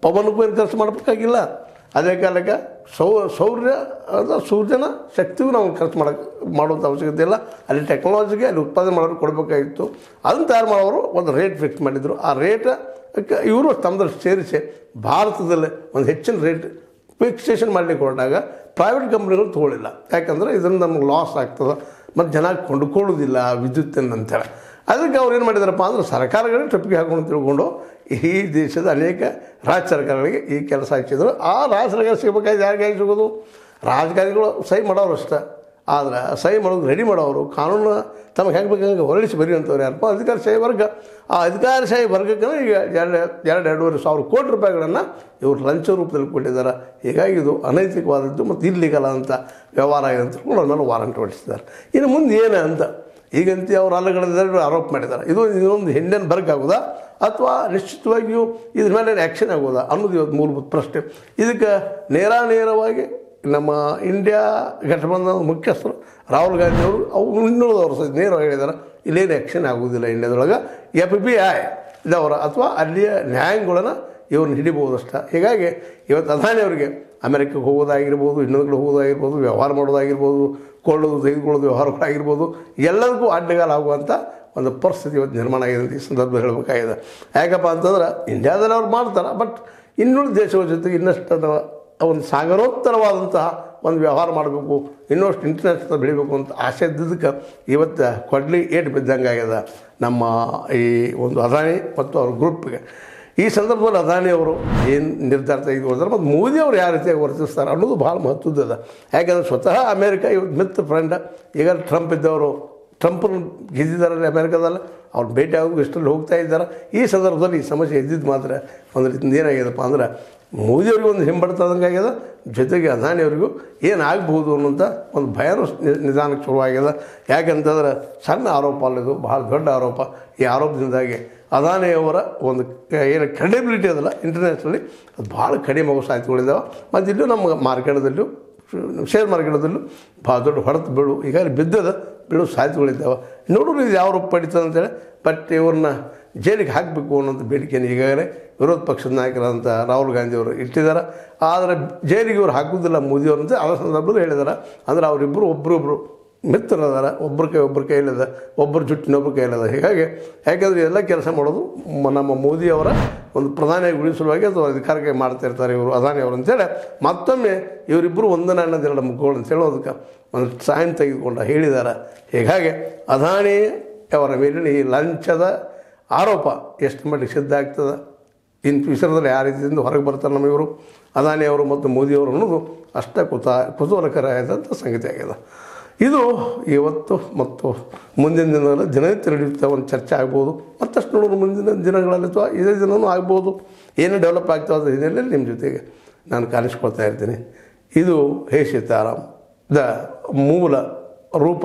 ಪವನಕ್ಕೂ ಏನು ಖರ್ಚು ಮಾಡಬೇಕಾಗಿಲ್ಲ ಅದೇ ಕಾಲಕ್ಕೆ ಸೌ ಸೌರ್ಯ ಅಥವಾ ಸೂರ್ಯನ ಶಕ್ತಿಗೂ ನಾವು ಖರ್ಚು ಮಾಡೋಕ್ಕೆ ಮಾಡುವಂಥ ಅವಶ್ಯಕತೆ ಇಲ್ಲ ಅಲ್ಲಿ ಟೆಕ್ನಾಲಜಿಗೆ ಅಲ್ಲಿ ಉತ್ಪಾದನೆ ಮಾಡೋರು ಕೊಡಬೇಕಾಗಿತ್ತು ಅದನ್ನು ತಯಾರು ಮಾಡೋರು ಒಂದು ರೇಟ್ ಫಿಕ್ಸ್ ಮಾಡಿದರು ಆ ರೇಟ್ ಇವರು ತಮ್ಮದ್ರಲ್ಲಿ ಸೇರಿಸಿ ಭಾರತದಲ್ಲಿ ಒಂದು ಹೆಚ್ಚಿನ ರೇಟ್ ಫಿಕ್ಸೇಷನ್ ಮಾಡಲಿಕ್ಕೆ ಹೊರಟಾಗ ಪ್ರೈವೇಟ್ ಕಂಪ್ನಿಗಳು ತೊಗೊಳ್ಳಿಲ್ಲ ಯಾಕಂದರೆ ಇದರಿಂದ ನಮ್ಗೆ ಲಾಸ್ ಆಗ್ತದೆ ಮತ್ತು ಜನ ಕೊಂಡ್ಕೊಳ್ಳೋದಿಲ್ಲ ವಿದ್ಯುತ್ತನ್ನು ಅಂತೇಳಿ ಅದಕ್ಕೆ ಅವ್ರು ಏನು ಮಾಡಿದಾರಪ್ಪ ಅಂದ್ರೆ ಸರ್ಕಾರಗಳೇ ಟೊಪ್ಪಿಗೆ ಹಾಕೊಂಡು ತಿಳ್ಕೊಂಡು ಈ ದೇಶದ ಅನೇಕ ರಾಜ್ಯ ಸರ್ಕಾರಗಳಿಗೆ ಈ ಕೆಲಸ ಹಚ್ಚಿದ್ರು ಆ ರಾಜ್ಯ ಸರ್ಕಾರ ಸಿಗಬೇಕಾದ್ರೆ ಯಾರಿಗೆ ಹೇಗೆ ಸಿಗೋದು ರಾಜಕಾರಣಿಗಳು ಸಹಿ ಮಾಡೋರು ಅಷ್ಟೇ ಆದ್ರೆ ಸಹಿ ಮಾಡೋದು ರೆಡಿ ಮಾಡೋರು ಕಾನೂನು ತಮಗೆ ಹೆಂಗೆ ಬೇಕಂಗೆ ಹೊರಳಿಸಿ ಬರೆಯುವಂಥವ್ರು ಯಾರಪ್ಪ ಅಧಿಕಾರಶಾಹಿ ವರ್ಗ ಆ ಅಧಿಕಾರಶಾಹಿ ವರ್ಗಕ್ಕೆ ಈಗ ಎರಡು ಎರಡು ಎರಡೂವರೆ ಸಾವಿರ ಕೋಟಿ ರೂಪಾಯಿಗಳನ್ನು ಇವರು ಲಂಚ ರೂಪದಲ್ಲಿ ಕೊಟ್ಟಿದ್ದಾರೆ ಹೀಗಾಗಿ ಇದು ಅನೈತಿಕವಾದದ್ದು ಮತ್ತು ಇಲ್ಲಿಗಲ್ಲ ಅಂತ ವ್ಯವಹಾರ ಆಗಿದೆ ಅಂತ ತಿಳ್ಕೊಂಡು ಅವ್ರ ಮೇಲೆ ವಾರಂಟ್ ಹೊಡಿಸಿದ್ದಾರೆ ಇನ್ನು ಮುಂದೆ ಏನು ಅಂತ ಈಗಂತ ಅವ್ರು ಅಲ್ಲಗಳಿದ್ದಾರೆ ಆರೋಪ ಮಾಡಿದ್ದಾರೆ ಇದು ಇನ್ನೊಂದು ಹೆಣ್ಣಿನ ಬರ್ಗ್ ಆಗೋದಾ ಅಥವಾ ನಿಶ್ಚಿತವಾಗಿಯೂ ಇದ್ರ ಮೇಲೆ ಆ್ಯಕ್ಷನ್ ಆಗೋದಾ ಅನ್ನೋದು ಇವತ್ತು ಮೂಲಭೂತ ಪ್ರಶ್ನೆ ಇದಕ್ಕೆ ನೇರ ನೇರವಾಗಿ ನಮ್ಮ ಇಂಡಿಯಾ ಘಟಬಂಧನದ ಮುಖ್ಯಸ್ಥರು ರಾಹುಲ್ ಗಾಂಧಿ ಅವರು ಅವು ಇನ್ನುಳಿದವರು ಸಹ ನೇರವಾಗಿ ಹೇಳಿದ್ದಾರೆ ಇಲ್ಲೇನು ಆ್ಯಕ್ಷನ್ ಆಗೋದಿಲ್ಲ ಇಂಡಿಯಾದೊಳಗೆ ಎಫ್ ಬಿ ಐ ಇದವರ ಅಥವಾ ಅಲ್ಲಿಯ ನ್ಯಾಯಾಂಗಗಳನ್ನು ಇವ್ರನ್ನ ಹಿಡಿಬೋದು ಅಷ್ಟೇ ಹೀಗಾಗಿ ಇವತ್ತು ಅದಾನಿ ಅವರಿಗೆ ಅಮೆರಿಕಕ್ಕೆ ಹೋಗೋದಾಗಿರ್ಬೋದು ಇನ್ನೊಂದು ಕಡೆ ಹೋಗೋದಾಗಿರ್ಬೋದು ವ್ಯವಹಾರ ಮಾಡೋದಾಗಿರ್ಬೋದು ಕೊಳ್ಳೋದು ತೆಗೆದುಕೊಳ್ಳೋದು ವ್ಯವಹಾರಗಳಾಗಿರ್ಬೋದು ಎಲ್ಲದಕ್ಕೂ ಅಡ್ಡಗಾಲ ಆಗುವಂಥ ಒಂದು ಪರಿಸ್ಥಿತಿ ಇವತ್ತು ನಿರ್ಮಾಣ ಆಗಿದೆ ಅಂತ ಈ ಸಂದರ್ಭದಲ್ಲಿ ಹೇಳಬೇಕಾಗಿದೆ ಯಾಕಪ್ಪ ಅಂತಂದ್ರೆ ಇಂಡಿಯಾದಲ್ಲಿ ಅವ್ರು ಮಾಡ್ತಾರೆ ಬಟ್ ಇನ್ನುಳಿದ ದೇಶಗಳ ಜೊತೆಗೆ ಇನ್ನಷ್ಟು ಅದು ಒಂದು ಸಾಗರೋತ್ತರವಾದಂತಹ ಒಂದು ವ್ಯವಹಾರ ಮಾಡಬೇಕು ಇನ್ನಷ್ಟು ಇಂಟರ್ನ್ಯಾಷನಲ್ ಬೆಳಿಬೇಕು ಅಂತ ಆಸೆ ಇದ್ದಿದ್ದಕ್ಕೆ ಇವತ್ತು ಕೊಡ್ಲಿ ಏಟು ಬಿದ್ದಂಗೆ ಆಗ್ಯದ ನಮ್ಮ ಈ ಒಂದು ಅದಾನಿ ಮತ್ತು ಅವ್ರ ಗ್ರೂಪ್ಗೆ ಈ ಸಂದರ್ಭದಲ್ಲಿ ಅದಾನಿ ಅವರು ಏನು ನಿರ್ಧಾರ ತೆಗೆದುಕೊಳ್ತಾರೆ ಮತ್ತು ಮೋದಿ ಅವರು ಯಾವ ರೀತಿಯಾಗಿ ವರ್ತಿಸ್ತಾರೆ ಅನ್ನೋದು ಭಾಳ ಮಹತ್ವದ್ದದ ಯಾಕಂದರೆ ಸ್ವತಃ ಅಮೇರಿಕ ಇವತ್ತು ಮಿತ್ರ ಫ್ರೆಂಡ್ ಈಗ ಟ್ರಂಪ್ ಇದ್ದವರು ಟ್ರಂಪನ್ನು ಗೆದ್ದಿದ್ದಾರೆ ಅಮೇರಿಕಾದಲ್ಲಿ ಅವ್ರು ಭೇಟಿ ಆಗೋದು ಇಷ್ಟರಲ್ಲಿ ಹೋಗ್ತಾ ಇದ್ದಾರೆ ಈ ಸಂದರ್ಭದಲ್ಲಿ ಈ ಸಮಸ್ಯೆ ಇದ್ದಿದ್ದು ಮಾತ್ರ ಒಂದು ರೀತಿಯಿಂದ ಏನಾಗ್ಯದಪ್ಪ ಅಂದ್ರೆ ಮೋದಿಯವ್ರಿಗೆ ಒಂದು ಹಿಂಬಡ್ತದಂಗೆ ಆಗ್ಯದ ಜೊತೆಗೆ ಅದಾನಿಯವರಿಗೂ ಏನಾಗಬಹುದು ಅನ್ನೋಂಥ ಒಂದು ಭಯನೂ ನಿ- ನಿಧಾನಕ್ಕೆ ಶುರುವಾಗ್ಯದ ಯಾಕಂತಂದ್ರೆ ಸಣ್ಣ ಆರೋಪ ಅಲ್ಲದು ಭಾಳ ದೊಡ್ಡ ಆರೋಪ ಈ ಆರೋಪದಿಂದಾಗಿ ಅದಾನಿಯವರ ಒಂದು ಕ- ಏನು ಕ್ರೆಡಿಬಿಲಿಟಿ ಅದಲ್ಲ ಇಂಟರ್ನ್ಯಾಷನಲಿ ಅದು ಭಾಳ ಕಡಿಮೆ ಆಗೋ ಸಾಧ್ಯತೆಗಳಿದ್ದಾವೆ ಮತ್ತು ಇಲ್ಲೂ ನಮ್ಮ ಮಾರ್ಕೆಟದಲ್ಲೂ ಶೇರ್ ಮಾರ್ಕೆಟದಲ್ಲೂ ಭಾಳ ದೊಡ್ಡ ಹೊಡೆತು ಬೀಳು ಈಗಾಗಲೇ ಬಿದ್ದದ ಬೀಳೋ ಸಾಧ್ಯತೆಗಳಿದ್ದಾವೆ ನೋಡೋಣ ಇದು ಯಾವ ರೂಪ ಪಡಿತದೆ ಅಂತೇಳಿ ಬಟ್ ಇವ್ರನ್ನ ಜೈಲಿಗೆ ಹಾಕಬೇಕು ಅನ್ನೋಂಥ ಬೇಡಿಕೆಯನ್ನು ಈಗಾಗಲೇ ವಿರೋಧ ಪಕ್ಷದ ನಾಯಕರಾದಂಥ ರಾಹುಲ್ ಗಾಂಧಿ ಅವರು ಇಟ್ಟಿದ್ದಾರೆ ಆದರೆ ಜೈಲಿಗೆ ಇವ್ರು ಹಾಕುವುದಿಲ್ಲ ಮೋದಿಯವರು ಅಂತ ಆ ಸಂದರ್ಭದಲ್ಲಿ ಹೇಳಿದ್ದಾರೆ ಅಂದರೆ ಅವರಿಬ್ಬರು ಒಬ್ಬರೊಬ್ಬರು ಮಿತ್ರರದಾರ ಒಬ್ಬರ ಕೈ ಒಬ್ಬರ ಕೈಲಿದೆ ಒಬ್ಬರ ಜುಟ್ಟು ಇನ್ನೊಬ್ಬರ ಕೈಲಿದೆ ಹೀಗಾಗಿ ಯಾಕೆಂದರೆ ಎಲ್ಲ ಕೆಲಸ ಮಾಡೋದು ಮ- ನಮ್ಮ ಮೋದಿಯವರ ಒಂದು ಪ್ರಧಾನಿಯಾಗಿ ಉಳಿಸಲುವಾಗಿ ಅಥವಾ ಅಧಿಕಾರಕ್ಕೆ ಮಾಡ್ತಾ ಇರ್ತಾರೆ ಇವರು ಅದಾನಿ ಅವರು ಅಂತೇಳಿ ಮತ್ತೊಮ್ಮೆ ಇವರಿಬ್ಬರು ಒಂದನ ಅನ್ನೋದೆರಡು ಮುಖಗಳು ಅಂತ ಹೇಳೋದಕ್ಕೆ ಒಂದು ಸೈನ್ ತೆಗೆದುಕೊಂಡ ಹೇಳಿದ್ದಾರೆ ಹೀಗಾಗಿ ಅದಾನಿ ಅವರ ಮೇಲಿನ ಈ ಲಂಚದ ಆರೋಪ ಎಷ್ಟು ಮಟ್ಟಿಗೆ ಸಿದ್ಧ ಆಗ್ತದೆ ಇನ್ ಫ್ಯೂಚರ್ದಲ್ಲಿ ಯಾವ ರೀತಿಯಿಂದ ಹೊರಗೆ ಬರ್ತಾರೆ ನಮ್ಮ ಇವರು ಅದಾನಿ ಅವರು ಮತ್ತು ಮೋದಿಯವರು ಅನ್ನೋದು ಅಷ್ಟೇ ಕುತಾ ಕುತೂಹಲಕರ ಆದಂಥ ಸಂಗತಿ ಆಗಿದೆ ಇದು ಇವತ್ತು ಮತ್ತು ಮುಂದಿನ ದಿನಗಳಲ್ಲಿ ದಿನನಿತ್ಯ ನಡೆಯುತ್ತಾ ಒಂದು ಚರ್ಚೆ ಆಗ್ಬೋದು ಮತ್ತಷ್ಟು ನೋಡೋದು ಮುಂದಿನ ದಿನಗಳಲ್ಲಿ ಅಥವಾ ಇದೇ ದಿನವೂ ಆಗ್ಬೋದು ಏನು ಡೆವಲಪ್ ಆಗ್ತಾ ಅದ್ರ ಹಿನ್ನೆಲೆಯಲ್ಲಿ ನಿಮ್ಮ ಜೊತೆಗೆ ನಾನು ಕಾಣಿಸ್ಕೊಳ್ತಾ ಇರ್ತೀನಿ ಇದು ಹೇ ಸೀತಾರಾಮ್ ದ ಮೂಲ ರೂಪ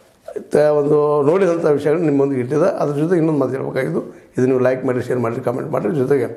ತ- ಒಂದು ನೋಡಿದಂಥ ವಿಷಯಗಳು ನಿಮ್ಮೊಂದಿಗೆ ಇಟ್ಟಿದೆ ಅದ್ರ ಜೊತೆಗೆ ಇನ್ನೊಂದು ಮಾತು ಹೇಳ್ಬೇಕಾಗಿದ್ದು ಇದು ನೀವು ಲೈಕ್ ಮಾಡಿ ಶೇರ್ ಮಾಡಿ ಕಮೆಂಟ್ ಮಾಡಿರಿ ಜೊತೆಗೆ